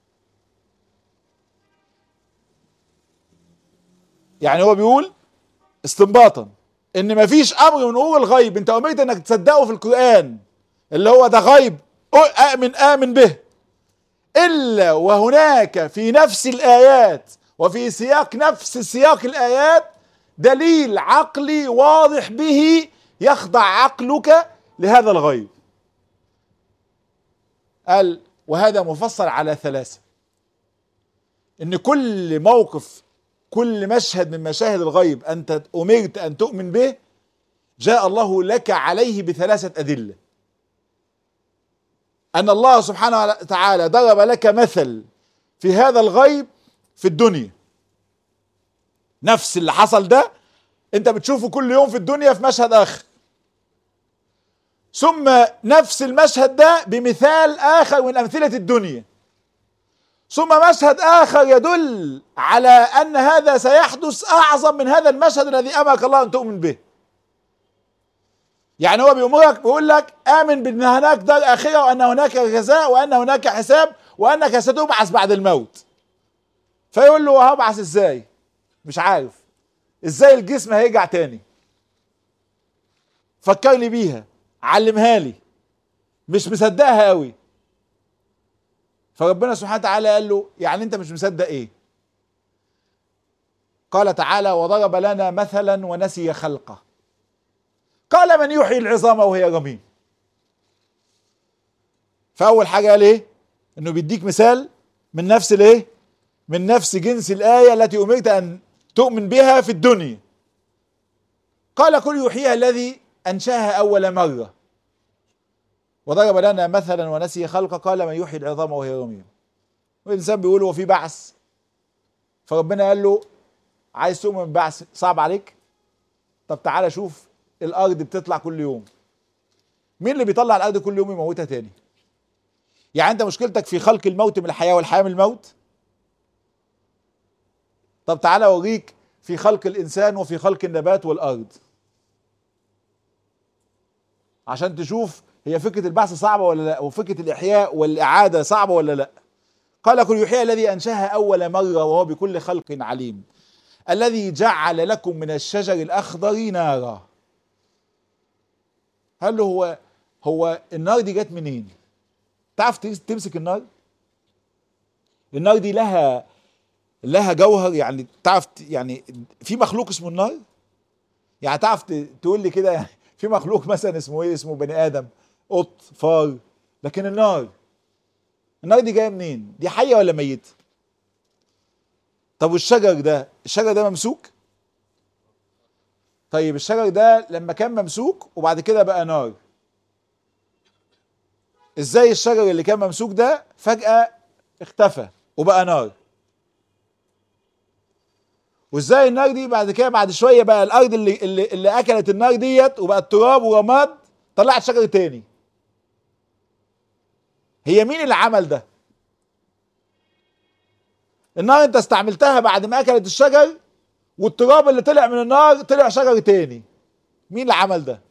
يعني هو بيقول استنباطا ان مفيش امر من امور الغيب انت امرت انك تصدقه في القران اللي هو ده غيب امن امن به الا وهناك في نفس الايات وفي سياق نفس سياق الايات دليل عقلي واضح به يخضع عقلك لهذا الغيب قال وهذا مفصل على ثلاثه ان كل موقف كل مشهد من مشاهد الغيب انت امرت ان تؤمن به جاء الله لك عليه بثلاثه ادله ان الله سبحانه وتعالى ضرب لك مثل في هذا الغيب في الدنيا نفس اللي حصل ده انت بتشوفه كل يوم في الدنيا في مشهد اخر ثم نفس المشهد ده بمثال اخر من امثله الدنيا ثم مشهد اخر يدل على ان هذا سيحدث اعظم من هذا المشهد الذي امرك الله ان تؤمن به يعني هو بيأمرك بيقول لك امن بان هناك دار اخره وان هناك جزاء وان هناك حساب وانك ستبعث بعد الموت فيقول له هبعث ازاي مش عارف ازاي الجسم هيرجع تاني فكرني بيها علمها لي مش مصدقها قوي فربنا سبحانه وتعالى قال له يعني انت مش مصدق ايه قال تعالى وضرب لنا مثلا ونسي خلقه قال من يحيي العظام وهي رميم فاول حاجه قال ايه انه بيديك مثال من نفس الايه من نفس جنس الايه التي امرت ان تؤمن بها في الدنيا قال كل يحييها الذي انشاها اول مره وضرب لنا مثلا ونسي خلقه قال من يحيي العظام وهي رميم والانسان بيقول هو في بعث فربنا قال له عايز تؤمن بالبعث صعب عليك طب تعالى شوف الارض بتطلع كل يوم مين اللي بيطلع الارض كل يوم يموتها تاني يعني انت مشكلتك في خلق الموت من الحياه والحياه من الموت طب تعالى اوريك في خلق الانسان وفي خلق النبات والارض عشان تشوف هي فكره البعث صعبه ولا لا وفكره الاحياء والاعاده صعبه ولا لا قال كل يحيى الذي انشاها اول مره وهو بكل خلق عليم الذي جعل لكم من الشجر الاخضر نارا قال له هو هو النار دي جت منين تعرف تمسك النار النار دي لها لها جوهر يعني تعرف يعني في مخلوق اسمه النار يعني تعرف تقول لي كده يعني في مخلوق مثلا اسمه ايه اسمه بني ادم قط فار لكن النار النار دي جايه منين دي حيه ولا ميته طب والشجر ده الشجر ده ممسوك طيب الشجر ده لما كان ممسوك وبعد كده بقى نار ازاي الشجر اللي كان ممسوك ده فجأة اختفى وبقى نار وازاي النار دي بعد كده بعد شويه بقى الارض اللي اللي, اللي اكلت النار ديت وبقت تراب ورماد طلعت شجر تاني هي مين اللي عمل ده النار انت استعملتها بعد ما اكلت الشجر والتراب اللي طلع من النار طلع شجر تاني مين اللي عمل ده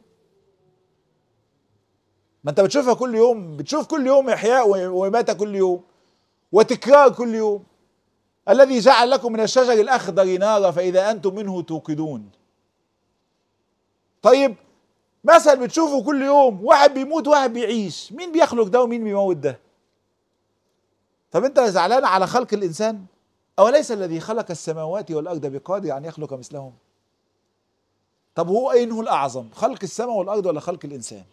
ما انت بتشوفها كل يوم بتشوف كل يوم احياء وماتة كل يوم وتكرار كل يوم الذي جعل لكم من الشجر الاخضر نارا فاذا انتم منه توقدون طيب مثل بتشوفه كل يوم واحد بيموت واحد بيعيش مين بيخلق ده ومين بيموت ده طب انت زعلان على خلق الانسان اوليس الذي خلق السماوات والارض بقادر ان يخلق مثلهم طب هو اينه الاعظم خلق السماء والارض ولا خلق الانسان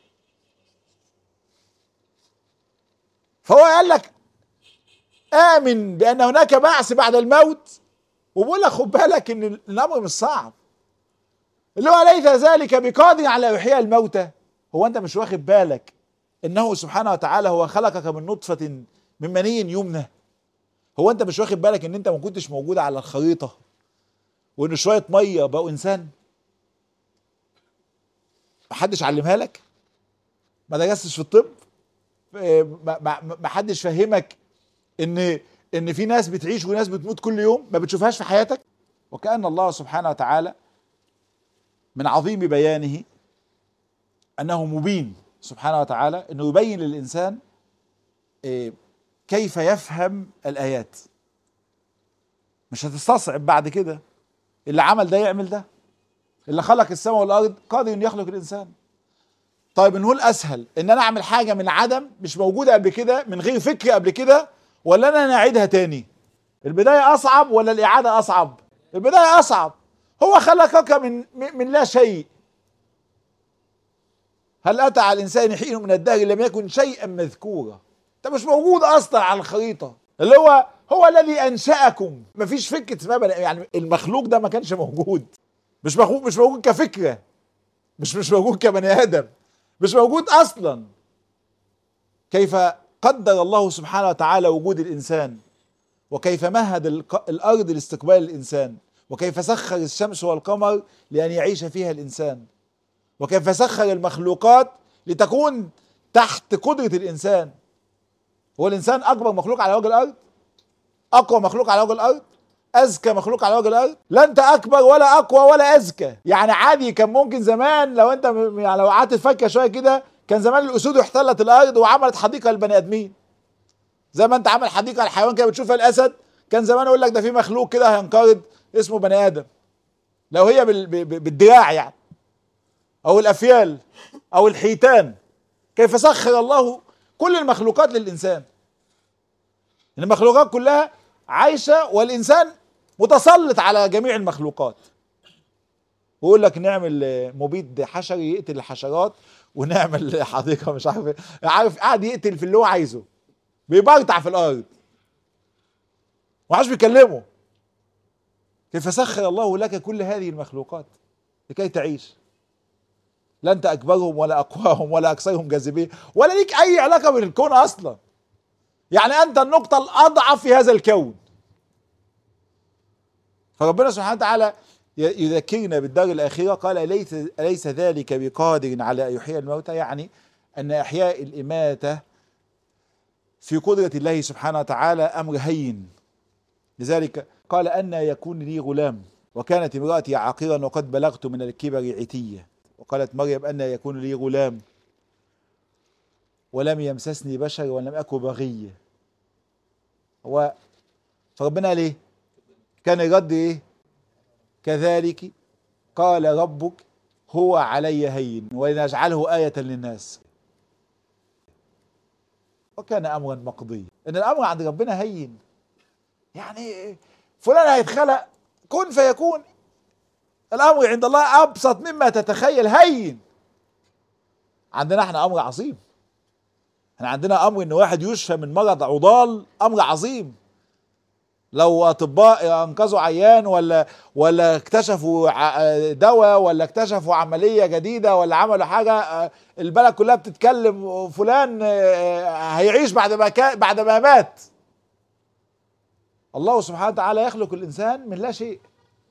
فهو قال لك امن بان هناك بعث بعد الموت وبقول لك خد بالك ان الامر مش صعب اللي هو ليس ذلك بقادر على احياء الموتى هو انت مش واخد بالك انه سبحانه وتعالى هو خلقك من نطفه من مني يمنى هو انت مش واخد بالك ان انت ما كنتش موجود على الخريطه وان شويه ميه بقوا انسان محدش علمها لك ما درستش في الطب ما حدش فهمك ان ان في ناس بتعيش وناس بتموت كل يوم ما بتشوفهاش في حياتك وكأن الله سبحانه وتعالى من عظيم بيانه انه مبين سبحانه وتعالى انه يبين للانسان كيف يفهم الايات مش هتستصعب بعد كده اللي عمل ده يعمل ده اللي خلق السماء والارض قادر ان يخلق الانسان طيب نقول اسهل ان انا اعمل حاجه من عدم مش موجوده قبل كده من غير فكر قبل كده ولا انا نعيدها تاني البدايه اصعب ولا الاعاده اصعب البدايه اصعب هو خلقك من من لا شيء هل اتى على الانسان حين من الدهر لم يكن شيئا مذكورا انت مش موجود اصلا على الخريطه اللي هو هو الذي انشاكم مفيش فكره اسمها يعني المخلوق ده ما كانش موجود مش مخلوق مش موجود كفكره مش مش موجود كبني ادم مش موجود اصلا كيف قدر الله سبحانه وتعالى وجود الانسان وكيف مهد الارض لاستقبال الانسان وكيف سخر الشمس والقمر لان يعيش فيها الانسان وكيف سخر المخلوقات لتكون تحت قدره الانسان هو الانسان اكبر مخلوق على وجه الارض اقوى مخلوق على وجه الارض اذكى مخلوق على وجه الارض لا انت اكبر ولا اقوى ولا اذكى يعني عادي كان ممكن زمان لو انت يعني لو قعدت تفكر شويه كده كان زمان الاسود احتلت الارض وعملت حديقه للبني ادمين زي ما انت عامل حديقه للحيوان كده بتشوف الاسد كان زمان يقول لك ده في مخلوق كده هينقرض اسمه بني ادم لو هي بالدراع يعني او الافيال او الحيتان كيف سخر الله كل المخلوقات للإنسان المخلوقات كلها عايشة والإنسان متسلط على جميع المخلوقات ويقول لك نعمل مبيد حشري يقتل الحشرات ونعمل حديقة مش عارف ايه عارف قاعد يقتل في اللي هو عايزه بيبرطع في الأرض وعاش بيكلمه كيف سخر الله لك كل هذه المخلوقات لكي تعيش لا انت اكبرهم ولا اقواهم ولا اكثرهم جاذبيه ولا ليك اي علاقه بالكون اصلا يعني انت النقطه الاضعف في هذا الكون فربنا سبحانه وتعالى يذكرنا بالدار الاخره قال اليس اليس ذلك بقادر على ان يحيي الموتى يعني ان احياء الاماته في قدره الله سبحانه وتعالى امر هين لذلك قال أن يكون لي غلام وكانت امرأتي عاقرا وقد بلغت من الكبر عتية وقالت مريم أن يكون لي غلام ولم يمسسني بشر ولم أكن بغية هو فربنا قال ايه كان الرد ايه كذلك قال ربك هو علي هين ولنجعله آية للناس وكان أمرا مقضيا إن الأمر عند ربنا هين يعني فلان هيتخلق كن فيكون الامر عند الله ابسط مما تتخيل هين عندنا احنا امر عظيم احنا عندنا امر ان واحد يشفى من مرض عضال امر عظيم لو اطباء انقذوا عيان ولا ولا اكتشفوا دواء ولا اكتشفوا عمليه جديده ولا عملوا حاجه البلد كلها بتتكلم فلان هيعيش بعد ما كان بعد ما مات الله سبحانه وتعالى يخلق الانسان من لا شيء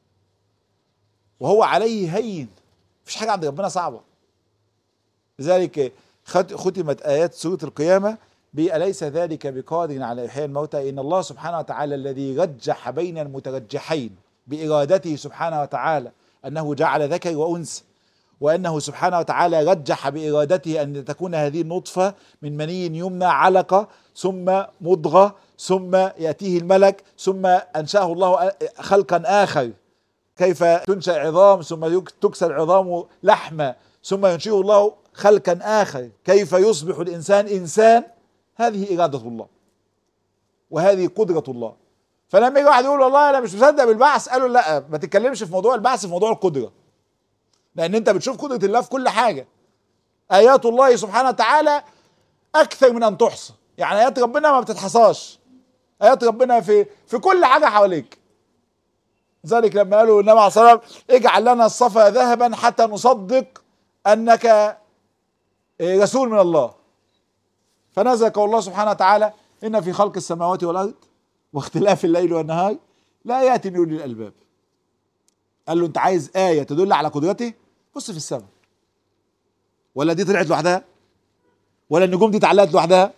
وهو عليه هين مفيش حاجه عند ربنا صعبه لذلك ختمت ايات سوره القيامه بأليس ذلك بقادر على إحياء الموتى إن الله سبحانه وتعالى الذي رجح بين المترجحين بإرادته سبحانه وتعالى أنه جعل ذكر وأنثى وأنه سبحانه وتعالى رجح بإرادته أن تكون هذه النطفة من مني يمنى علقة ثم مضغة ثم يأتيه الملك ثم أنشأه الله خلقا آخر كيف تنشأ عظام ثم تكسر عظام لحمة ثم ينشئه الله خلقا آخر كيف يصبح الإنسان إنسان هذه إرادة الله وهذه قدرة الله فلما يجي واحد يقول والله أنا مش مصدق بالبعث قالوا لا ما تتكلمش في موضوع البعث في موضوع القدرة لأن أنت بتشوف قدرة الله في كل حاجة آيات الله سبحانه وتعالى أكثر من أن تحصى يعني آيات ربنا ما بتتحصاش آيات ربنا في في كل حاجة حواليك ذلك لما قالوا النبي عليه الصلاة والسلام اجعل لنا الصفا ذهبا حتى نصدق أنك رسول من الله فنزل قول الله سبحانه وتعالى إن في خلق السماوات والأرض واختلاف الليل والنهار لا يأتي لأولي الألباب قال له أنت عايز آية تدل على قدرته بص في السماء ولا دي طلعت لوحدها ولا النجوم دي اتعلقت لوحدها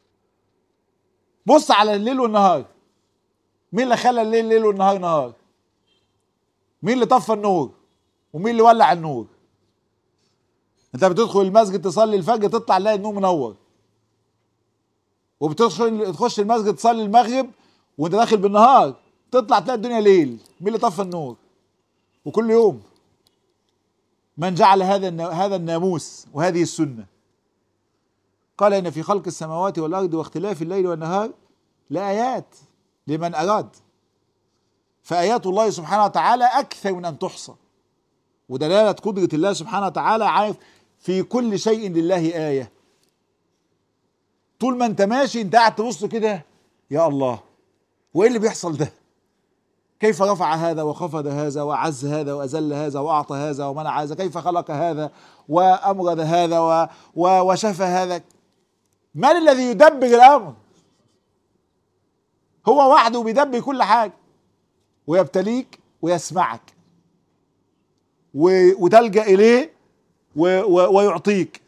بص على الليل والنهار مين اللي خلى الليل ليل والنهار نهار مين اللي طفى النور ومين اللي ولع النور انت بتدخل المسجد تصلي الفجر تطلع تلاقي النور منور وبتدخل تخش المسجد تصلي المغرب وانت داخل بالنهار تطلع تلاقي الدنيا ليل مين اللي طفى النور وكل يوم من جعل هذا هذا الناموس وهذه السنه قال ان في خلق السماوات والارض واختلاف الليل والنهار لايات لمن اراد فايات الله سبحانه وتعالى اكثر من ان تحصى ودلاله قدره الله سبحانه وتعالى عارف في كل شيء لله ايه طول ما انت ماشي انت قاعد تبص كده يا الله وايه اللي بيحصل ده كيف رفع هذا وخفض هذا وعز هذا وأذل هذا وأعطى هذا ومنع هذا كيف خلق هذا وأمرض هذا و و وشفى هذا من الذي يدبر الأمر هو وحده بيدبر كل حاجة ويبتليك ويسمعك و... وتلجأ إليه و... و... ويعطيك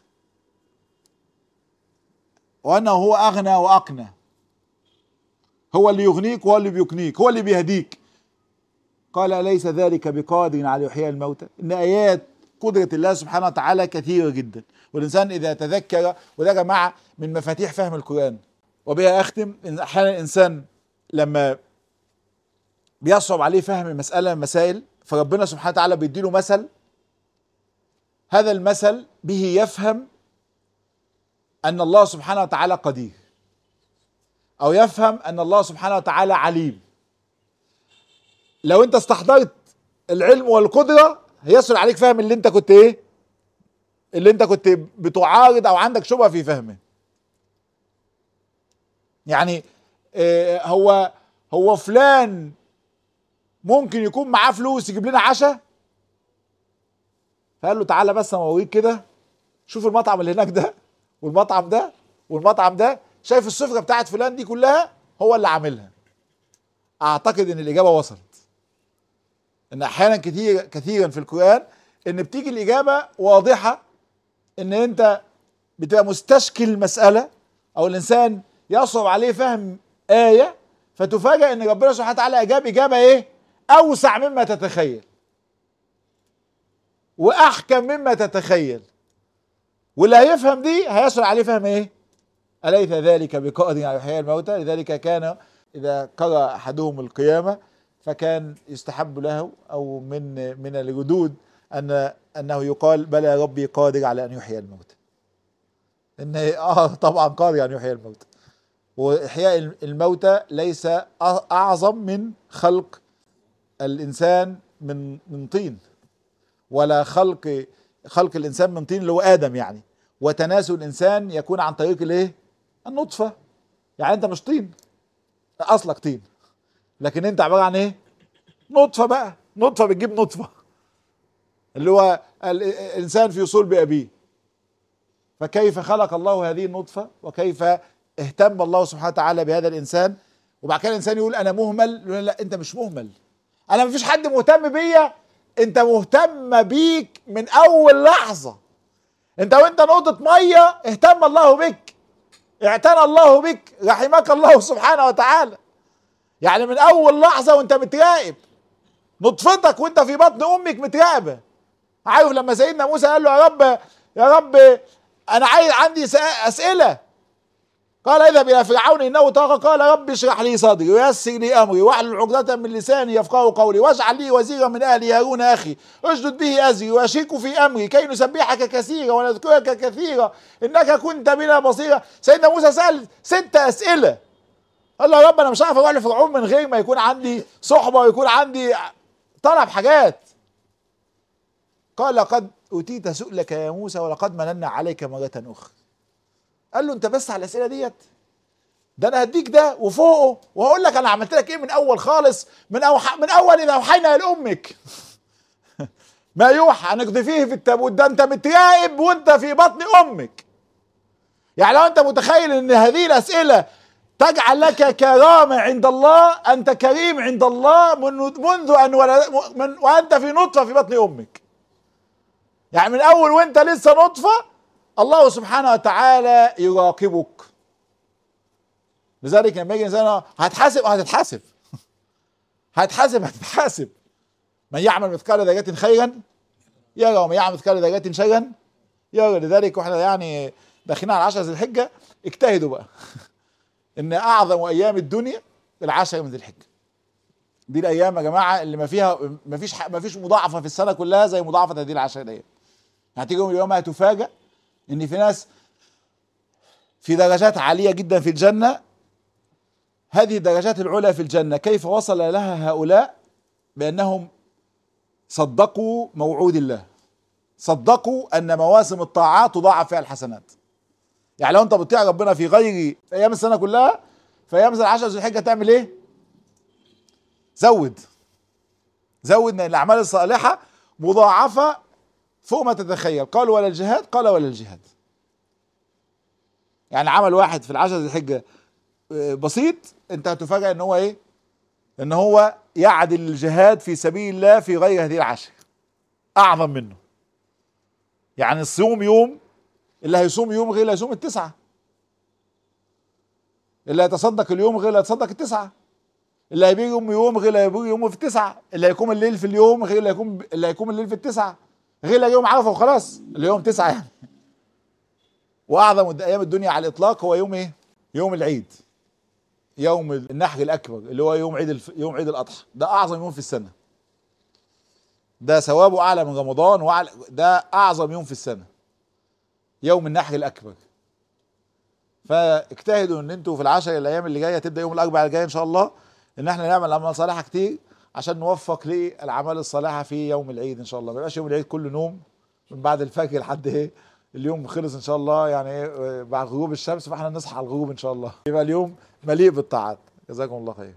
وأنه هو أغنى وأقنى هو اللي يغنيك وهو اللي بيكنيك هو اللي بيهديك قال أليس ذلك بقادر على إحياء الموتى إن آيات قدرة الله سبحانه وتعالى كثيرة جدا والإنسان إذا تذكر وده يا جماعة من مفاتيح فهم القرآن وبها أختم إن أحيانا الإنسان لما بيصعب عليه فهم مسألة من مسائل فربنا سبحانه وتعالى بيديله مثل هذا المثل به يفهم ان الله سبحانه وتعالى قدير او يفهم ان الله سبحانه وتعالى عليم لو انت استحضرت العلم والقدره هيسهل عليك فهم اللي انت كنت ايه اللي انت كنت بتعارض او عندك شبهه في فهمه يعني اه هو هو فلان ممكن يكون معاه فلوس يجيب لنا عشاء فقال له تعالى بس انا اوريك كده شوف المطعم اللي هناك ده والمطعم ده والمطعم ده شايف السفره بتاعت فلان دي كلها هو اللي عاملها اعتقد ان الاجابه وصلت ان احيانا كثير كثيرا في القران ان بتيجي الاجابه واضحه ان انت بتبقى مستشكل المساله او الانسان يصعب عليه فهم ايه فتفاجأ ان ربنا سبحانه وتعالى اجاب اجابه ايه اوسع مما تتخيل واحكم مما تتخيل واللي هيفهم دي هيسهل عليه فهم ايه اليس ذلك بقادر على احياء الموتى لذلك كان اذا قرأ احدهم القيامه فكان يستحب له او من من الردود ان انه يقال بلى ربي قادر على ان يحيي الموتى ان اه طبعا قادر ان يحيي الموتى واحياء الموتى ليس اعظم من خلق الانسان من من طين ولا خلق خلق الانسان من طين اللي هو ادم يعني وتناسل الانسان يكون عن طريق الايه النطفه يعني انت مش طين اصلك طين لكن انت عباره عن ايه نطفه بقى نطفه بتجيب نطفه اللي هو الانسان في صلب ابيه فكيف خلق الله هذه النطفه وكيف اهتم الله سبحانه وتعالى بهذا الانسان وبعد كده الانسان يقول انا مهمل لا, لا انت مش مهمل انا مفيش حد مهتم بيا انت مهتم بيك من اول لحظه انت وانت نقطه ميه اهتم الله بك اعتنى الله بك رحمك الله سبحانه وتعالى يعني من اول لحظه وانت متراقب نطفتك وانت في بطن امك متراقبه عارف لما سيدنا موسى قال له يا رب يا رب انا عايز عندي اسئله قال اذهب الى فرعون انه طغى قال رب اشرح لي صدري ويسر لي امري واحلل عقدة من لساني يفقهوا قولي واجعل لي وزيرا من اهلي هارون اخي اشدد به ازري واشركه في امري كي نسبحك كثيرا ونذكرك كثيرا انك كنت بنا بصيرا سيدنا موسى سال ست اسئله قال له يا رب انا مش عارف اروح لفرعون من غير ما يكون عندي صحبه ويكون عندي طلب حاجات قال لقد اوتيت سؤلك يا موسى ولقد مننا عليك مره اخرى قال له انت بس على الاسئله ديت ده انا هديك ده وفوقه وهقول لك انا عملت لك ايه من اول خالص من أوح من اول اذا اوحينا لامك ما يوحى نقضي فيه في التابوت ده انت متراقب وانت في بطن امك يعني لو انت متخيل ان هذه الاسئله تجعل لك كرامه عند الله انت كريم عند الله منذ ان من وانت في نطفه في بطن امك يعني من اول وانت لسه نطفه الله سبحانه وتعالى يراقبك لذلك لما يجي انسان هتحاسب هتتحاسب هتحاسب هتتحاسب من يعمل مثقال ذرة خيرا يرى ومن يعمل مثقال ذرة شرا يرى لذلك واحنا يعني داخلين على 10 ذي الحجة اجتهدوا بقى ان اعظم ايام الدنيا العشر من ذي الحجة دي الايام يا جماعه اللي ما فيها ما فيش ما فيش مضاعفه في السنه كلها زي مضاعفه هذه العشر ايام يعني تيجي يوم اليوم هتفاجئ ان في ناس في درجات عاليه جدا في الجنه هذه الدرجات العلى في الجنه كيف وصل لها هؤلاء بانهم صدقوا موعود الله صدقوا ان مواسم الطاعات تضاعف فيها الحسنات يعني لو انت بتطيع ربنا في غير في ايام السنه كلها في ايام العشر ذي الحجه تعمل ايه زود زود من الاعمال الصالحه مضاعفه فوق ما تتخيل قال ولا الجهاد قال ولا الجهاد يعني عمل واحد في العشر ذي الحجة بسيط انت هتفاجأ ان هو ايه ان هو يعدل الجهاد في سبيل الله في غير هذه العشر اعظم منه يعني الصوم يوم اللي هيصوم يوم غير اللي هيصوم التسعة اللي هيتصدق اليوم غير اللي هيتصدق التسعة اللي هيبيع يوم يوم غير اللي هيبيع يوم في التسعة اللي هيقوم الليل في اليوم غير اللي هيقوم اللي هيقوم الليل في التسعة غير يوم عرفه وخلاص اليوم تسعة يعني واعظم ايام الدنيا على الاطلاق هو يوم ايه يوم العيد يوم النحر الاكبر اللي هو يوم عيد الف... يوم عيد الاضحى ده اعظم يوم في السنه ده ثوابه اعلى من رمضان وأعلى ده اعظم يوم في السنه يوم النحر الاكبر فاجتهدوا ان انتوا في العشر الايام اللي جايه تبدا يوم الاربعاء الجاي ان شاء الله ان احنا نعمل اعمال صالحه كتير عشان نوفق للاعمال الصالحه في يوم العيد ان شاء الله ما يبقاش يوم العيد كله نوم من بعد الفجر لحد ايه اليوم خلص ان شاء الله يعني إيه بعد غروب الشمس فاحنا نصحى على الغروب ان شاء الله يبقى اليوم مليء بالطاعات جزاكم الله خير